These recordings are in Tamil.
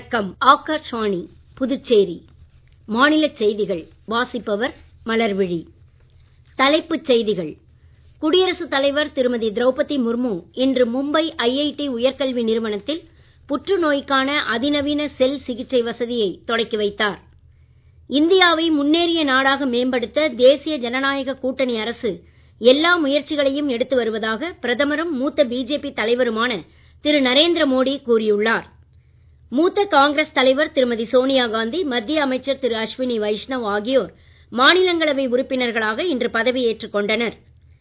வணக்கம் ஆகாஷ்வாணி புதுச்சேரி மாநிலச் செய்திகள் வாசிப்பவர் மலர்விழி தலைப்புச் செய்திகள் குடியரசுத் தலைவர் திருமதி திரௌபதி முர்மு இன்று மும்பை ஐஐடி உயர்கல்வி நிறுவனத்தில் புற்றுநோய்க்கான அதிநவீன செல் சிகிச்சை வசதியை தொடக்கி வைத்தார் இந்தியாவை முன்னேறிய நாடாக மேம்படுத்த தேசிய ஜனநாயக கூட்டணி அரசு எல்லா முயற்சிகளையும் எடுத்து வருவதாக பிரதமரும் மூத்த பிஜேபி தலைவருமான திரு நரேந்திர மோடி கூறியுள்ளார் மூத்த காங்கிரஸ் தலைவர் திருமதி சோனியா காந்தி மத்திய அமைச்சர் திரு அஸ்வினி வைஷ்ணவ் ஆகியோர் மாநிலங்களவை உறுப்பினர்களாக இன்று பதவியேற்றுக் கொண்டனர்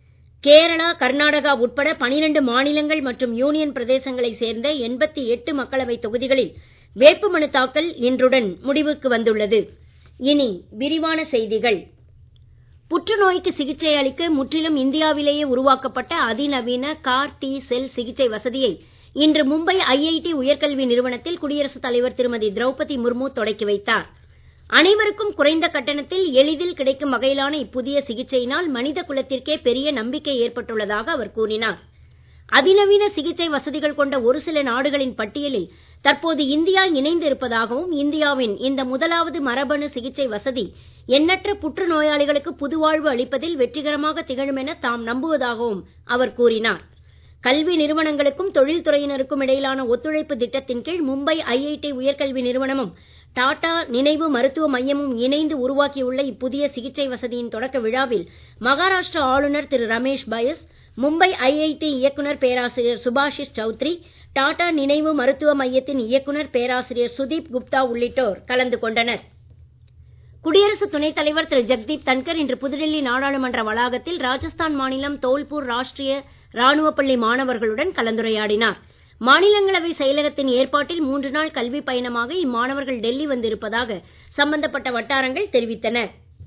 கேரளா கர்நாடகா உட்பட 12 மாநிலங்கள் மற்றும் யூனியன் பிரதேசங்களைச் சேர்ந்த 88 மக்களவைத் தொகுதிகளில் வேட்புமனு தாக்கல் இன்றுடன் முடிவுக்கு வந்துள்ளது இனி விரிவான செய்திகள் புற்றுநோய்க்கு சிகிச்சை அளிக்க முற்றிலும் இந்தியாவிலேயே உருவாக்கப்பட்ட அதிநவீன கார் டி செல் சிகிச்சை வசதியை இன்று மும்பை ஐஐடி உயர்கல்வி நிறுவனத்தில் குடியரசுத் தலைவர் திருமதி திரௌபதி முர்மு தொடக்கி வைத்தார் அனைவருக்கும் குறைந்த கட்டணத்தில் எளிதில் கிடைக்கும் வகையிலான இப்புதிய சிகிச்சையினால் மனித குலத்திற்கே பெரிய நம்பிக்கை ஏற்பட்டுள்ளதாக அவர் கூறினார் அதிநவீன சிகிச்சை வசதிகள் கொண்ட ஒரு சில நாடுகளின் பட்டியலில் தற்போது இந்தியா இணைந்து இருப்பதாகவும் இந்தியாவின் இந்த முதலாவது மரபணு சிகிச்சை வசதி எண்ணற்ற புற்றுநோயாளிகளுக்கு புதுவாழ்வு அளிப்பதில் வெற்றிகரமாக திகழும் என தாம் நம்புவதாகவும் அவர் கூறினார் கல்வி நிறுவனங்களுக்கும் தொழில்துறையினருக்கும் இடையிலான ஒத்துழைப்பு திட்டத்தின் கீழ் மும்பை ஐஐடி உயர்கல்வி நிறுவனமும் டாடா நினைவு மருத்துவ மையமும் இணைந்து உருவாக்கியுள்ள இப்புதிய சிகிச்சை வசதியின் தொடக்க விழாவில் மகாராஷ்டிரா ஆளுநர் திரு ரமேஷ் பைஸ் மும்பை ஐஐடி இயக்குனர் பேராசிரியர் சுபாஷிஷ் சௌத்ரி டாடா நினைவு மருத்துவ மையத்தின் இயக்குனர் பேராசிரியர் சுதீப் குப்தா உள்ளிட்டோர் கலந்து கொண்டனர் குடியரசு துணைத் தலைவர் திரு ஜெக்தீப் தன்கர் இன்று புதுடெல்லி நாடாளுமன்ற வளாகத்தில் ராஜஸ்தான் மாநிலம் தோல்பூர் ராஷ்டிரிய ராணுவ பள்ளி மாணவர்களுடன் கலந்துரையாடினார் மாநிலங்களவை செயலகத்தின் ஏற்பாட்டில் மூன்று நாள் கல்வி பயணமாக இம்மாணவர்கள் டெல்லி வந்திருப்பதாக சம்பந்தப்பட்ட வட்டாரங்கள் தெரிவித்தன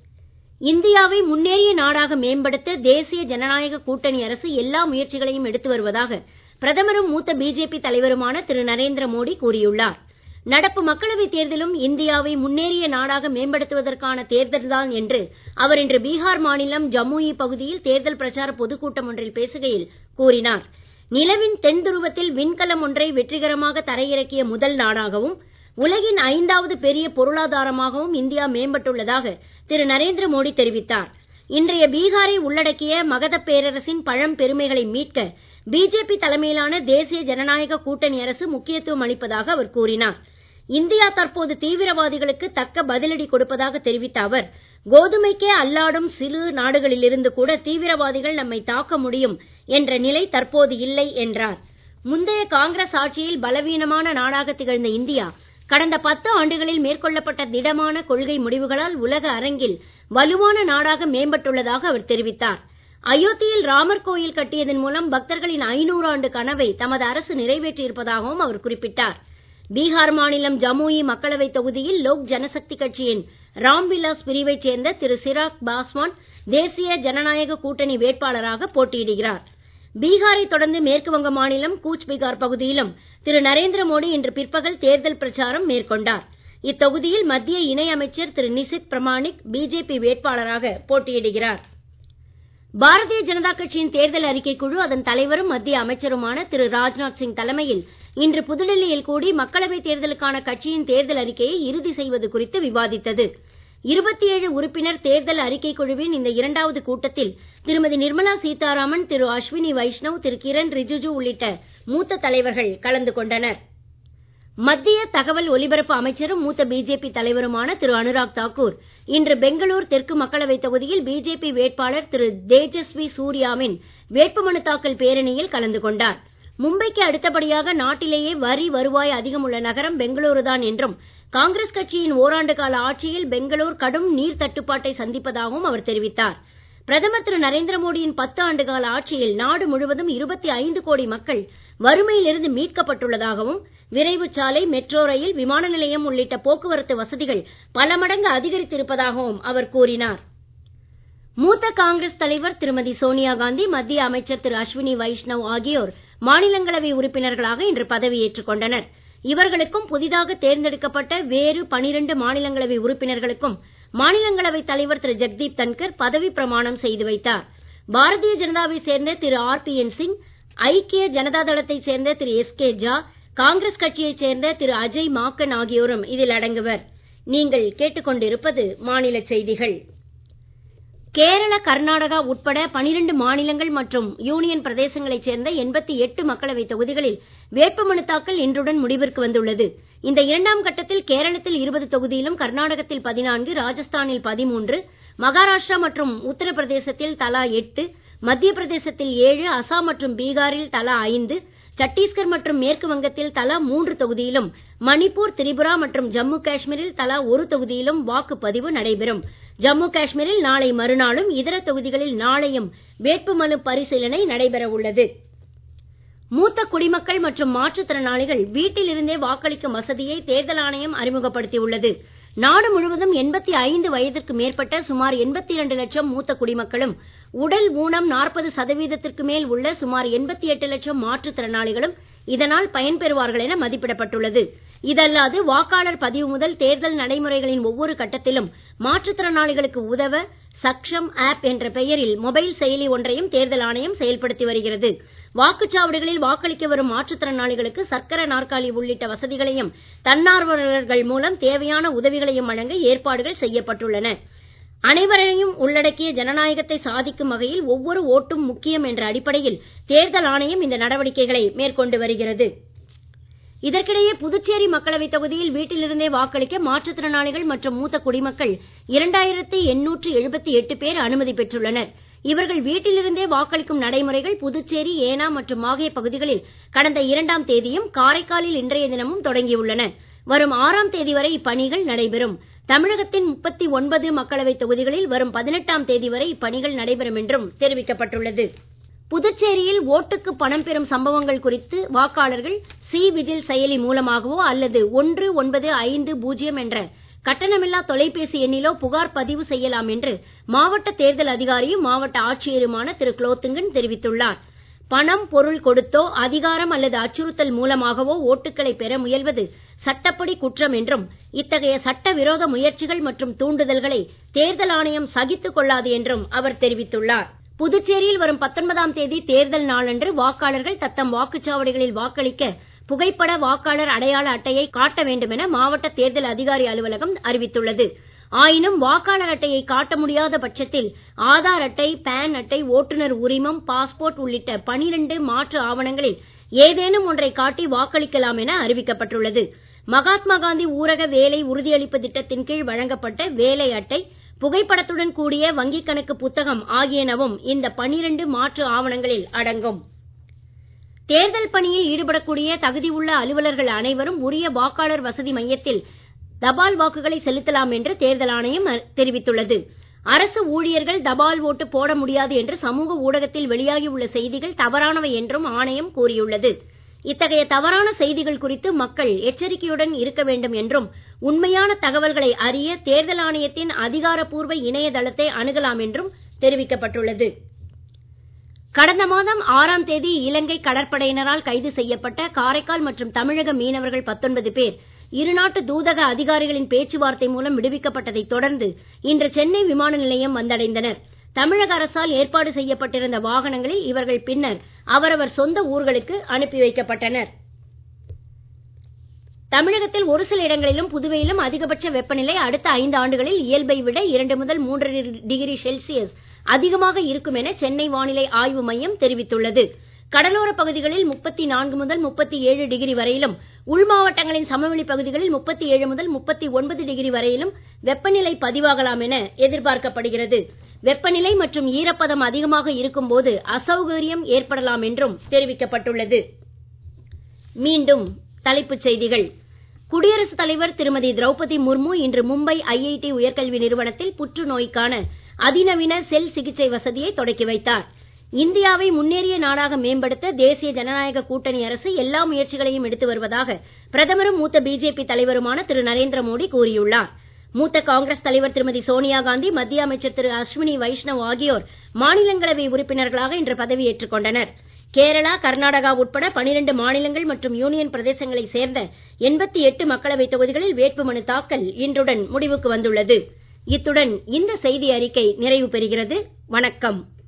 இந்தியாவை முன்னேறிய நாடாக மேம்படுத்த தேசிய ஜனநாயக கூட்டணி அரசு எல்லா முயற்சிகளையும் எடுத்து வருவதாக பிரதமரும் மூத்த பிஜேபி தலைவருமான திரு நரேந்திர மோடி கூறியுள்ளார் நடப்பு மக்களவைத் தேர்தலும் இந்தியாவை முன்னேறிய நாடாக மேம்படுத்துவதற்கான தேர்தல்தான் என்று அவர் இன்று பீகார் மாநிலம் ஜமுயி பகுதியில் தேர்தல் பிரச்சார பொதுக்கூட்டம் ஒன்றில் பேசுகையில் கூறினார் நிலவின் தென் துருவத்தில் விண்கலம் ஒன்றை வெற்றிகரமாக தரையிறக்கிய முதல் நாடாகவும் உலகின் ஐந்தாவது பெரிய பொருளாதாரமாகவும் இந்தியா மேம்பட்டுள்ளதாக திரு நரேந்திர மோடி தெரிவித்தார் இன்றைய பீகாரை உள்ளடக்கிய மகத பேரரசின் பழம் பெருமைகளை மீட்க பிஜேபி தலைமையிலான தேசிய ஜனநாயக கூட்டணி அரசு முக்கியத்துவம் அளிப்பதாக அவர் கூறினார் இந்தியா தற்போது தீவிரவாதிகளுக்கு தக்க பதிலடி கொடுப்பதாக தெரிவித்த அவர் கோதுமைக்கே அல்லாடும் சிறு நாடுகளிலிருந்து கூட தீவிரவாதிகள் நம்மை தாக்க முடியும் என்ற நிலை தற்போது இல்லை என்றார் முந்தைய காங்கிரஸ் ஆட்சியில் பலவீனமான நாடாக திகழ்ந்த இந்தியா கடந்த பத்து ஆண்டுகளில் மேற்கொள்ளப்பட்ட திடமான கொள்கை முடிவுகளால் உலக அரங்கில் வலுவான நாடாக மேம்பட்டுள்ளதாக அவர் தெரிவித்தார் அயோத்தியில் ராமர் கோயில் கட்டியதன் மூலம் பக்தர்களின் ஐநூறு ஆண்டு கனவை தமது அரசு நிறைவேற்றியிருப்பதாகவும் அவர் குறிப்பிட்டார் பீகார் மாநிலம் ஜமுயி மக்களவை தொகுதியில் லோக் ஜனசக்தி கட்சியின் ராம்விலாஸ் பிரிவைச் சேர்ந்த திரு சிராக் பாஸ்வான் தேசிய ஜனநாயக கூட்டணி வேட்பாளராக போட்டியிடுகிறார் பீகாரை தொடர்ந்து மேற்கு வங்க மாநிலம் கூச் பீகார் பகுதியிலும் திரு நரேந்திர மோடி இன்று பிற்பகல் தேர்தல் பிரச்சாரம் மேற்கொண்டார் இத்தொகுதியில் மத்திய இணை அமைச்சர் திரு நிசித் பிரமாணிக் பிஜேபி வேட்பாளராக போட்டியிடுகிறார் பாரதிய ஜனதா கட்சியின் தேர்தல் அறிக்கை குழு அதன் தலைவரும் மத்திய அமைச்சருமான திரு ராஜ்நாத் சிங் தலைமையில் இன்று புதுடெல்லியில் கூடி மக்களவைத் தேர்தலுக்கான கட்சியின் தேர்தல் அறிக்கையை இறுதி செய்வது குறித்து விவாதித்தது இருபத்தி ஏழு உறுப்பினர் தேர்தல் அறிக்கை குழுவின் இந்த இரண்டாவது கூட்டத்தில் திருமதி நிர்மலா சீதாராமன் திரு அஸ்வினி வைஷ்ணவ் திரு கிரண் ரிஜிஜு உள்ளிட்ட மூத்த தலைவர்கள் கலந்து கொண்டனர் மத்திய தகவல் ஒலிபரப்பு அமைச்சரும் மூத்த பிஜேபி தலைவருமான திரு அனுராக் தாக்கூர் இன்று பெங்களூர் தெற்கு மக்களவைத் தொகுதியில் பிஜேபி வேட்பாளர் திரு தேஜஸ்வி சூர்யாவின் வேட்புமனு தாக்கல் பேரணியில் கலந்து கொண்டார் மும்பைக்கு அடுத்தபடியாக நாட்டிலேயே வரி வருவாய் அதிகம் உள்ள நகரம் பெங்களூரு தான் என்றும் காங்கிரஸ் கட்சியின் ஓராண்டு கால ஆட்சியில் பெங்களூர் கடும் நீர் தட்டுப்பாட்டை சந்திப்பதாகவும் அவர் தெரிவித்தார் பிரதமர் திரு நரேந்திர மோடியின் பத்து ஆண்டு கால ஆட்சியில் நாடு முழுவதும் இருபத்தி ஐந்து கோடி மக்கள் வறுமையிலிருந்து மீட்கப்பட்டுள்ளதாகவும் விரைவு சாலை மெட்ரோ ரயில் விமான நிலையம் உள்ளிட்ட போக்குவரத்து வசதிகள் பல மடங்கு அதிகரித்திருப்பதாகவும் அவர் கூறினார் மூத்த காங்கிரஸ் தலைவர் திருமதி சோனியா காந்தி மத்திய அமைச்சர் திரு அஸ்வினி வைஷ்ணவ் ஆகியோர் மாநிலங்களவை உறுப்பினர்களாக இன்று பதவியேற்றுக் கொண்டனர் இவர்களுக்கும் புதிதாக தேர்ந்தெடுக்கப்பட்ட வேறு 12 மாநிலங்களவை உறுப்பினர்களுக்கும் மாநிலங்களவைத் தலைவர் திரு ஜெக்தீப் தன்கர் பதவி பிரமாணம் செய்து வைத்தார் பாரதிய ஜனதாவை சேர்ந்த Thiru R P N Singh ஐக்கிய ஜனதா தளத்தைச் சேர்ந்த திரு எஸ் கே ஜா காங்கிரஸ் கட்சியைச் சேர்ந்த திரு அஜய் மாக்கன் ஆகியோரும் இதில் அடங்குவர் நீங்கள் கேட்டுக்கொண்டிருப்பது மாநில செய்திகள் கேரள கர்நாடகா உட்பட 12 மாநிலங்கள் மற்றும் யூனியன் பிரதேசங்களைச் சேர்ந்த 88 மக்களவை தொகுதிகளில் வேட்புமனு தாக்கல் இன்றுடன் முடிவிற்கு வந்துள்ளது இந்த இரண்டாம் கட்டத்தில் கேரளத்தில் 20 தொகுதியிலும் கர்நாடகத்தில் 14 ராஜஸ்தானில் 13 மகாராஷ்டிரா மற்றும் உத்தரப்பிரதேசத்தில் தலா 8 மத்திய பிரதேசத்தில் 7 அசாம் மற்றும் பீகாரில் தலா 5 சத்தீஸ்கர் மற்றும் மேற்கு வங்கத்தில் தலா மூன்று தொகுதியிலும் மணிப்பூர் திரிபுரா மற்றும் ஜம்மு காஷ்மீரில் தலா ஒரு தொகுதியிலும் வாக்குப்பதிவு நடைபெறும் ஜம்மு காஷ்மீரில் நாளை மறுநாளும் இதர தொகுதிகளில் நாளையும் வேட்புமனு பரிசீலனை நடைபெற உள்ளது மூத்த குடிமக்கள் மற்றும் மாற்றுத்திறனாளிகள் வீட்டில் இருந்தே வாக்களிக்கும் வசதியை தேர்தல் ஆணையம் அறிமுகப்படுத்தியுள்ளது நாடு முழுவதும் 85 வயதிற்கு மேற்பட்ட சுமார் 82 லட்சம் மூத்த குடிமக்களும் உடல் ஊனம் 40 சதவீதத்திற்கு மேல் உள்ள சுமார் 88 லட்சம் மாற்றுத்திறனாளிகளும் இதனால் பயன்பெறுவார்கள் என மதிப்பிடப்பட்டுள்ளது இதல்லாது வாக்காளர் பதிவு முதல் தேர்தல் நடைமுறைகளின் ஒவ்வொரு கட்டத்திலும் மாற்றுத்திறனாளிகளுக்கு உதவ சக்ஷம் ஆப் என்ற பெயரில் மொபைல் செயலி ஒன்றையும் தேர்தல் ஆணையம் செயல்படுத்தி வருகிறது வாக்குச்சாவடிகளில் வாக்களிக்க வரும் மாற்றுத்திறனாளிகளுக்கு சக்கர நாற்காலி உள்ளிட்ட வசதிகளையும் தன்னார்வலர்கள் மூலம் தேவையான உதவிகளையும் வழங்க ஏற்பாடுகள் செய்யப்பட்டுள்ளன அனைவரையும் உள்ளடக்கிய ஜனநாயகத்தை சாதிக்கும் வகையில் ஒவ்வொரு ஓட்டும் முக்கியம் என்ற அடிப்படையில் தேர்தல் ஆணையம் இந்த நடவடிக்கைகளை மேற்கொண்டு வருகிறது இதற்கிடையே புதுச்சேரி மக்களவைத் தொகுதியில் வீட்டிலிருந்தே வாக்களிக்க மாற்றுத்திறனாளிகள் மற்றும் மூத்த குடிமக்கள் இரண்டாயிரத்தி எண்ணூற்று எழுபத்தி எட்டு பேர் அனுமதி பெற்றுள்ளனர் இவர்கள் வீட்டிலிருந்தே வாக்களிக்கும் நடைமுறைகள் புதுச்சேரி ஏனாம் மற்றும் மாஹே பகுதிகளில் கடந்த இரண்டாம் தேதியும் காரைக்காலில் இன்றைய தினமும் தொடங்கியுள்ளன வரும் ஆறாம் தேதி வரை இப்பணிகள் நடைபெறும் தமிழகத்தின் முப்பத்தி ஒன்பது மக்களவைத் தொகுதிகளில் வரும் பதினெட்டாம் தேதி வரை இப்பணிகள் நடைபெறும் என்றும் தெரிவிக்கப்பட்டுள்ளது புதுச்சேரியில் ஓட்டுக்கு பணம் பெறும் சம்பவங்கள் குறித்து வாக்காளர்கள் சி விஜில் செயலி மூலமாகவோ அல்லது ஒன்று ஒன்பது ஐந்து பூஜ்ஜியம் என்ற கட்டணமில்லா தொலைபேசி எண்ணிலோ புகார் பதிவு செய்யலாம் என்று மாவட்ட தேர்தல் அதிகாரியும் மாவட்ட ஆட்சியருமான திரு குலோத்துங்கன் தெரிவித்துள்ளார் பணம் பொருள் கொடுத்தோ அதிகாரம் அல்லது அச்சுறுத்தல் மூலமாகவோ ஓட்டுகளை பெற முயல்வது சட்டப்படி குற்றம் என்றும் இத்தகைய சட்டவிரோத முயற்சிகள் மற்றும் தூண்டுதல்களை தேர்தல் ஆணையம் சகித்துக் கொள்ளாது என்றும் அவர் தெரிவித்துள்ளார் புதுச்சேரியில் வரும் 19ஆம் தேதி தேர்தல் நாளன்று வாக்காளர்கள் தத்தம் வாக்குச்சாவடிகளில் வாக்களிக்க புகைப்பட வாக்காளர் அடையாள அட்டையை காட்ட வேண்டும் என மாவட்ட தேர்தல் அதிகாரி அலுவலகம் அறிவித்துள்ளது ஆயினும் வாக்காளர் அட்டையை காட்ட முடியாத பட்சத்தில் ஆதார் அட்டை பான் அட்டை ஓட்டுநர் உரிமம் பாஸ்போர்ட் உள்ளிட்ட 12 மாற்று ஆவணங்களில் ஏதேனும் ஒன்றை காட்டி வாக்களிக்கலாம் என அறிவிக்கப்பட்டுள்ளது மகாத்மா காந்தி ஊரக வேலை உறுதியளிப்பு திட்டத்தின் கீழ் வழங்கப்பட்ட வேலை அட்டை புகைப்படத்துடன் கூடிய வங்கிக் கணக்கு புத்தகம் ஆகியனவும் இந்த 12 மாற்று ஆவணங்களில் அடங்கும் தேர்தல் பணியில் ஈடுபடக்கூடிய தகுதியுள்ள அலுவலர்கள் அனைவரும் உரிய வாக்காளர் வசதி மையத்தில் தபால் வாக்குகளை செலுத்தலாம் என்று தேர்தல் ஆணையம் தெரிவித்துள்ளது அரசு ஊழியர்கள் தபால் ஓட்டு போட முடியாது என்று சமூக ஊடகத்தில் வெளியாகியுள்ள செய்திகள் தவறானவை என்றும் ஆணையம் கூறியுள்ளது இத்தகைய தவறான செய்திகள் குறித்து மக்கள் எச்சரிக்கையுடன் இருக்க வேண்டும் என்றும் உண்மையான தகவல்களை அறிய தேர்தல் ஆணையத்தின் அதிகாரப்பூர்வ இணையதளத்தை அணுகலாம் என்றும் தெரிவிக்கப்பட்டுள்ளது கடந்த மாதம் ஆறாம் தேதி இலங்கை கடற்படையினரால் கைது செய்யப்பட்ட காரைக்கால் மற்றும் தமிழக மீனவர்கள் 19 பேர் இருநாட்டு தூதக அதிகாரிகளின் பேச்சுவார்த்தை மூலம் விடுவிக்கப்பட்டதைத் தொடர்ந்து இன்று சென்னை விமான நிலையம் வந்தடைந்தனர் தமிழக அரசால் ஏற்பாடு செய்யப்பட்டிருந்த வாகனங்களில் இவர்கள் பின்னர் அவரவர் சொந்த ஊர்களுக்கு அனுப்பி வைக்கப்பட்டனர் தமிழகத்தில் ஒரு சில இடங்களிலும் புதுவையிலும் அதிகபட்ச வெப்பநிலை அடுத்த ஐந்து ஆண்டுகளில் இயல்பை விட இரண்டு முதல் மூன்று டிகிரி செல்சியஸ் அதிகமாக இருக்கும் என சென்னை வானிலை ஆய்வு மையம் தெரிவித்துள்ளது கடலோர பகுதிகளில் 34 முதல் 37 டிகிரி வரையிலும் உள் மாவட்டங்களின் சமவெளி பகுதிகளில் 37 முதல் 39 டிகிரி வரையிலும் வெப்பநிலை பதிவாகலாம் என எதிர்பார்க்கப்படுகிறது வெப்பநிலை மற்றும் ஈரப்பதம் அதிகமாக இருக்கும் போது அசௌகரியம் ஏற்படலாம் என்றும் தெரிவிக்கப்பட்டுள்ளது மீண்டும் தலைப்புச் செய்திகள் குடியரசுத் தலைவர் திருமதி திரௌபதி முர்மு இன்று மும்பை ஐஐடி உயர்கல்வி நிறுவனத்தில் புற்றுநோய்க்கான அதிநவீன செல் சிகிச்சை வசதியை தொடக்கி வைத்தார் இந்தியாவை முன்னேறிய நாடாக மேம்படுத்த தேசிய ஜனநாயக கூட்டணி அரசு எல்லா முயற்சிகளையும் எடுத்து வருவதாக பிரதமரும் மூத்த பிஜேபி தலைவருமான திரு நரேந்திர மோடி கூறியுள்ளார் மூத்த காங்கிரஸ் தலைவர் திருமதி சோனியா காந்தி மத்திய அமைச்சர் திரு அஸ்வினி வைஷ்ணவ் ஆகியோர் மாநிலங்களவை உறுப்பினர்களாக இன்று பதவியேற்றுக் கொண்டனர் கேரளா கர்நாடகா உட்பட 12 மாநிலங்கள் மற்றும் யூனியன் பிரதேசங்களைச் சேர்ந்த 88 மக்களவைத் தொகுதிகளில் வேட்புமனு தாக்கல் இன்றுடன் முடிவுக்கு வந்துள்ளது இத்துடன் இந்த செய்தி அறிக்கை நிறைவு பெறுகிறது வணக்கம்